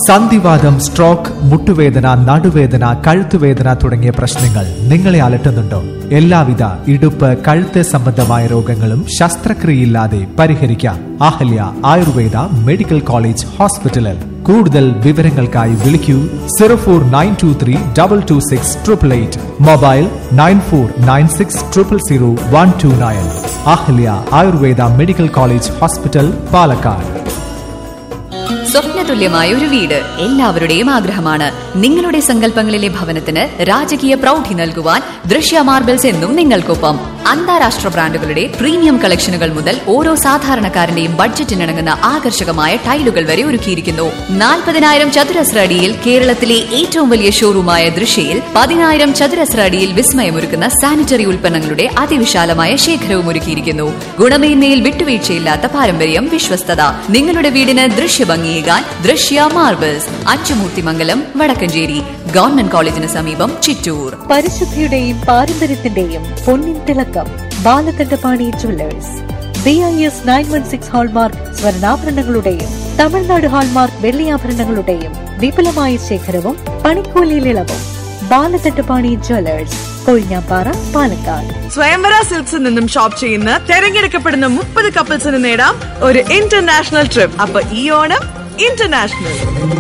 സന്ധിവാദം സ്ട്രോക്ക് മുട്ടുവേദന നടുവേദന കഴുത്തുവേദന തുടങ്ങിയ പ്രശ്നങ്ങൾ നിങ്ങളെ അലട്ടുന്നുണ്ടോ എല്ലാവിധ ഇടുപ്പ് കഴുത്ത് സംബന്ധമായ രോഗങ്ങളും ശസ്ത്രക്രിയയില്ലാതെ പരിഹരിക്കാം അഹല്യ ആയുർവേദ മെഡിക്കൽ കോളേജ് ഹോസ്പിറ്റലിൽ കൂടുതൽ വിവരങ്ങൾക്കായി വിളിക്കൂ zero four nine two three double two six triple eight mobile nine four nine six triple zero one two nine Ahalya Ayurveda medical college hospital Palakkad സ്വപ്നതുല്യമായ ഒരു വീട് എല്ലാവരുടെയും ആഗ്രഹമാണ് നിങ്ങളുടെ സങ്കല്പങ്ങളിലെ ഭവനത്തിന് രാജകീയ പ്രൗഢി നൽകുവാൻ ദൃശ്യ മാർബിൾസ് എന്നും നിങ്ങൾക്കൊപ്പം അന്താരാഷ്ട്ര ബ്രാൻഡുകളുടെ പ്രീമിയം കളക്ഷനുകൾ മുതൽ ഓരോ സാധാരണക്കാരന്റെയും ബഡ്ജറ്റിനിണങ്ങുന്ന ആകർഷകമായ ടൈലുകൾ വരെ ഒരുക്കിയിരിക്കുന്നു നാൽപ്പതിനായിരം ചതുരശ്ര അടിയിൽ കേരളത്തിലെ ഏറ്റവും വലിയ ഷോറൂമായ ദൃശ്യയിൽ പതിനായിരം ചതുരശ്ര അടിയിൽ വിസ്മയമൊരുക്കുന്ന സാനിറ്ററി ഉൽപ്പന്നങ്ങളുടെ അതിവിശാലമായ ശേഖരവും ഒരുക്കിയിരിക്കുന്നു ഗുണമേന്മയിൽ വിട്ടുവീഴ്ചയില്ലാത്ത പാരമ്പര്യം വിശ്വസ്തത നിങ്ങളുടെ വീടിന് ദൃശ്യഭംഗിയേകാൻ ദൃശ്യ മാർബിൾസ് അച്ചുമൂർത്തിമംഗലം വടക്കഞ്ചേരി ഗവൺമെന്റ് കോളേജിന് സമീപം ചിറ്റൂർ പരിശുദ്ധിയുടെയും പാരമ്പര്യത്തിന്റെയും പൊന്നിൻ തിളക്കം Balakandapani jewellers B I S nine one six hallmark Tamil Nadu തമിഴ്നാട് ഹാൾമാർക്ക് വെള്ളിയാഭരണങ്ങളുടെയും വിപുലമായ ശേഖരവും പണിക്കൂലിയിൽ ഇളവും ബാലകണ്ഠപാണി ജുവല്ലേഴ്സ് കൊഴിഞ്ഞാപ്പാറ പാലക്കാട് സ്വയംവര സിൽക്സിൽ നിന്നും ഷോപ്പ് ചെയ്യുന്ന തെരഞ്ഞെടുക്കപ്പെടുന്ന മുപ്പത് കപ്പിൾസിന് നേടാം ഒരു ഇന്റർനാഷണൽ ട്രിപ്പ് അപ്പൊ ഈ ഓണം ഇന്റർനാഷണൽ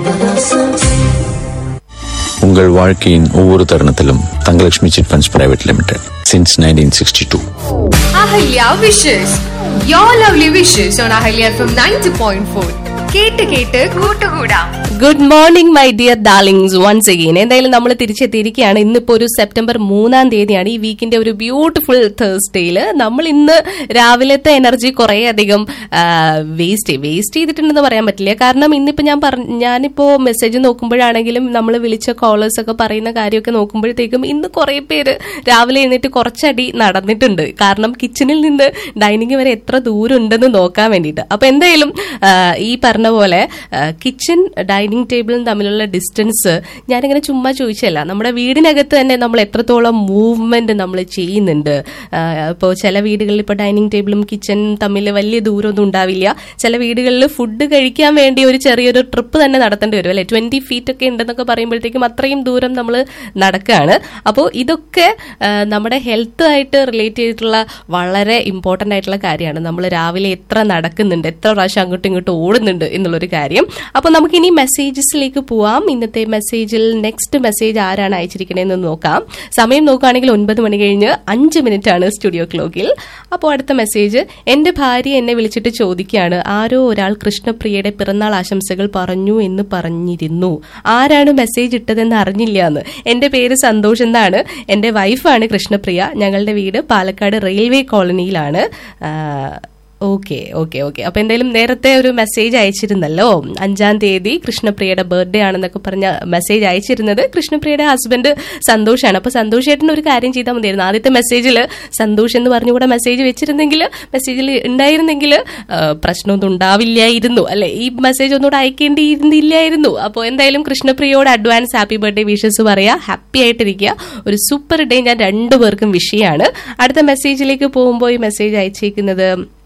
உங்கள் வாழ்க்கையின் ஒவ்வொரு தருணத்திலும் Thangalakshmi chit funds private limited since nineteen sixty two Ahalya wishes your lovely wishes on Ahalya F M ninety point four കേട്ട് കേട്ട് കൂട്ടുകൂടാം good morning my dear darlings once again എന്തായാലും നമ്മൾ തിരിച്ചെത്തിയിരിക്കുകയാണ് ഇന്നിപ്പോ ഒരു സെപ്റ്റംബർ മൂന്നാം തീയതിയാണ് ഈ വീക്കിന്റെ ഒരു ബ്യൂട്ടിഫുൾ തേഴ്സ്ഡേയില് നമ്മൾ ഇന്ന് രാവിലത്തെ എനർജി കുറെ അധികം വേസ്റ്റ് വേസ്റ്റ് ചെയ്തിട്ടുണ്ടെന്ന് പറയാൻ പറ്റില്ല കാരണം ഇന്നിപ്പോ ഞാൻ പറഞ്ഞ ഞാനിപ്പോ മെസ്സേജ് നോക്കുമ്പോഴാണെങ്കിലും നമ്മൾ വിളിച്ച കോളേഴ്സ് ഒക്കെ പറയുന്ന കാര്യമൊക്കെ നോക്കുമ്പോഴത്തേക്കും ഇന്ന് കുറെ പേര് രാവിലെ എഴുന്നേറ്റ് കുറച്ചടി നടന്നിട്ടുണ്ട് കാരണം കിച്ചണിൽ നിന്ന് ഡൈനിങ് വരെ എത്ര ദൂരം ഉണ്ടെന്ന് നോക്കാൻ വേണ്ടിയിട്ട് അപ്പൊ എന്തായാലും ആ, ഈ പറഞ്ഞ പോലെ കിച്ചൺ ഡൈനിങ് ടേബിളും തമ്മിലുള്ള ഡിസ്റ്റൻസ് ഞാനിങ്ങനെ ചുമ്മാ ചോദിച്ചല്ല നമ്മുടെ വീടിനകത്ത് തന്നെ നമ്മൾ എത്രത്തോളം മൂവ്മെന്റ് നമ്മൾ ചെയ്യുന്നുണ്ട് ഇപ്പോൾ ചില വീടുകളിൽ ഇപ്പോൾ ഡൈനിങ് ടേബിളും കിച്ചണും തമ്മിൽ വലിയ ദൂരമൊന്നും ഉണ്ടാവില്ല ചില വീടുകളിൽ ഫുഡ് കഴിക്കാൻ വേണ്ടി ഒരു ചെറിയൊരു ട്രിപ്പ് തന്നെ നടത്തേണ്ടി വരും അല്ലെ ട്വന്റി ഫീറ്റ് ഒക്കെ ഉണ്ടെന്നൊക്കെ പറയുമ്പോഴത്തേക്കും അത്രയും ദൂരം നമ്മൾ നടക്കുകയാണ് അപ്പോൾ ഇതൊക്കെ ആ, നമ്മുടെ ഹെൽത്ത് ആയിട്ട് റിലേറ്റ് ചെയ്തിട്ടുള്ള വളരെ ഇമ്പോർട്ടന്റ് ആയിട്ടുള്ള കാര്യമാണ് നമ്മൾ രാവിലെ എത്ര നടക്കുന്നുണ്ട് എത്ര പ്രാവശ്യം അങ്ങോട്ടും ഇങ്ങോട്ടും ഓടുന്നുണ്ട് എന്നുള്ളൊരു കാര്യം അപ്പൊ നമുക്ക് ഇനി മെസ്സേജസിലേക്ക് പോവാം ഇന്നത്തെ മെസ്സേജിൽ നെക്സ്റ്റ് മെസ്സേജ് ആരാണ് അയച്ചിരിക്കണേന്ന് നോക്കാം സമയം നോക്കുകയാണെങ്കിൽ ഒൻപത് മണി കഴിഞ്ഞ് അഞ്ച് മിനിറ്റ് ആണ് സ്റ്റുഡിയോ ക്ലോക്കിൽ അപ്പോൾ അടുത്ത മെസ്സേജ് എന്റെ ഭാര്യ എന്നെ വിളിച്ചിട്ട് ചോദിക്കുകയാണ് ആരോ ഒരാൾ കൃഷ്ണപ്രിയയുടെ പിറന്നാൾ ആശംസകൾ പറഞ്ഞു എന്ന് പറഞ്ഞിരുന്നു ആരാണ് മെസ്സേജ് ഇട്ടതെന്ന് അറിഞ്ഞില്ല എന്ന് എന്റെ പേര് സന്തോഷ് എന്നാണ് എന്റെ വൈഫാണ് കൃഷ്ണപ്രിയ ഞങ്ങളുടെ വീട് പാലക്കാട് റെയിൽവേ കോളനിയിലാണ് ആ, ഓക്കെ ഓക്കെ ഓക്കെ അപ്പൊ എന്തായാലും നേരത്തെ ഒരു മെസ്സേജ് അയച്ചിരുന്നല്ലോ അഞ്ചാം തീയതി കൃഷ്ണപ്രിയയുടെ ബർത്ത്ഡേ ആണെന്നൊക്കെ പറഞ്ഞ മെസ്സേജ് അയച്ചിരുന്നത് കൃഷ്ണപ്രിയയുടെ ഹസ്ബൻഡ് സന്തോഷാണ് അപ്പൊ സന്തോഷ് ചേട്ടൻ ഒരു കാര്യം ചെയ്താൽ മതിയായിരുന്നു ആദ്യത്തെ മെസ്സേജിൽ സന്തോഷ് എന്ന് പറഞ്ഞുകൂടെ മെസ്സേജ് വെച്ചിരുന്നെങ്കിൽ മെസ്സേജിൽ ഉണ്ടായിരുന്നെങ്കിൽ ആ, പ്രശ്നമൊന്നും ഉണ്ടാവില്ലായിരുന്നു അല്ലെ ഈ മെസ്സേജ് ഒന്നുകൂടെ അയക്കേണ്ടിയിരുന്നില്ലായിരുന്നു അപ്പോൾ എന്തായാലും കൃഷ്ണപ്രിയയോട് അഡ്വാൻസ് ഹാപ്പി ബർത്ത്ഡേ വിഷസ് പറയാ ഹാപ്പി ആയിട്ടിരിക്കുക ഒരു സൂപ്പർ ഡേ ഞാൻ രണ്ടുപേർക്കും വിഷയാണ് അടുത്ത മെസ്സേജിലേക്ക് പോകുമ്പോൾ ഈ മെസ്സേജ് അയച്ചേക്കുന്നത്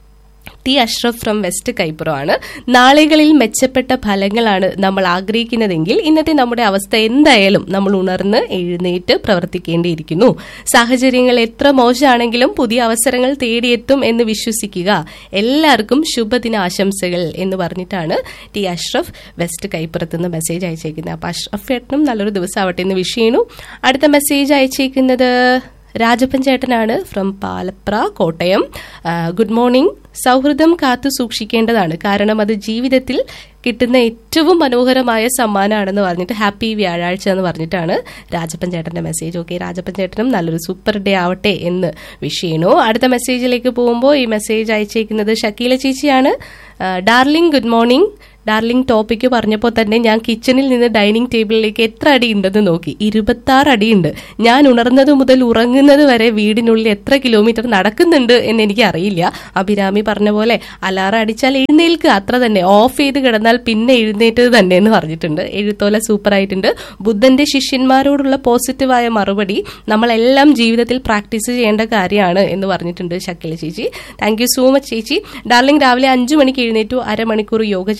T Ashraf from west Kaippuram ആണ് നാളുകളിൽ മെച്ചപ്പെട്ട ഫലങ്ങളാണ് നമ്മൾ ആഗ്രഹിക്കുന്നതെങ്കിൽ ഇന്നത്തെ നമ്മുടെ അവസ്ഥ എന്തായാലും നമ്മൾ ഉണർന്ന് എഴുന്നേറ്റ് പ്രവർത്തിക്കേണ്ടിയിരിക്കുന്നു സാഹചര്യങ്ങൾ എത്ര മോശമാണെങ്കിലും പുതിയ അവസരങ്ങൾ തേടിയെത്തും എന്ന് വിശ്വസിക്കുക എല്ലാവർക്കും ശുഭദിന ആശംസകൾ എന്ന് പറഞ്ഞിട്ടാണ് ടി അഷ്റഫ് വെസ്റ്റ് കൈപ്പുറത്ത് നിന്ന് മെസ്സേജ് അയച്ചേക്കുന്നത് അപ്പൊ അഷ്റഫ് ഏട്ടനും നല്ലൊരു ദിവസം ആവട്ടെ എന്ന് വിഷ് ചെയ്യുന്നു അടുത്ത മെസ്സേജ് അയച്ചേക്കുന്നത് രാജപ്പൻ ചേട്ടനാണ് ഫ്രം പാലപ്ര കോട്ടയം ആ, ഗുഡ് മോർണിംഗ് സൗഹൃദം കാത്തു സൂക്ഷിക്കേണ്ടതാണ് കാരണം അത് ജീവിതത്തിൽ കിട്ടുന്ന ഏറ്റവും മനോഹരമായ സമ്മാനമാണെന്ന് പറഞ്ഞിട്ട് ഹാപ്പി വ്യാഴാഴ്ച എന്ന് പറഞ്ഞിട്ടാണ് രാജപ്പൻ ചേട്ടന്റെ മെസ്സേജ് ഓക്കെ രാജപ്പൻ ചേട്ടനും നല്ലൊരു സൂപ്പർ ഡേ ആവട്ടെ എന്ന് വിഷ് ചെയ്യണു അടുത്ത മെസ്സേജിലേക്ക് പോകുമ്പോൾ ഈ മെസ്സേജ് അയച്ചേക്കുന്നത് ഷക്കീല ചേച്ചിയാണ് darling good morning darling topic പറഞ്ഞപ്പോൾ തന്നെ ഞാൻ കിച്ചണിൽ നിന്ന് ഡൈനിങ് ടേബിളിലേക്ക് എത്ര അടി ഉണ്ടെന്ന് നോക്കി ഇരുപത്തി ആറ് അടിയുണ്ട് ഞാൻ ഉണർന്നത് മുതൽ ഉറങ്ങുന്നത് വരെ വീടിനുള്ളിൽ എത്ര കിലോമീറ്റർ നടക്കുന്നുണ്ട് എന്ന് എനിക്ക് അറിയില്ല അഭിരാമി പറഞ്ഞ പോലെ അലാറം അടിച്ചാൽ എഴുന്നേൽക്കുക അത്ര തന്നെ ഓഫ് ചെയ്ത് കിടന്നാൽ പിന്നെ എഴുന്നേറ്റത് തന്നെ എന്ന് പറഞ്ഞിട്ടുണ്ട് എഴുത്തോല സൂപ്പർ ആയിട്ടുണ്ട് ബുദ്ധന്റെ ശിഷ്യന്മാരോടുള്ള പോസിറ്റീവായ മറുപടി നമ്മളെല്ലാം ജീവിതത്തിൽ പ്രാക്ടീസ് ചെയ്യേണ്ട കാര്യമാണ് എന്ന് പറഞ്ഞിട്ടുണ്ട് ശക്കില ചേച്ചി താങ്ക് യു സോ മച്ച് ചേച്ചി ഡാർലിംഗ് രാവിലെ അഞ്ചു മണിക്ക് എഴുന്നേറ്റു അരമണിക്കൂർ യോഗ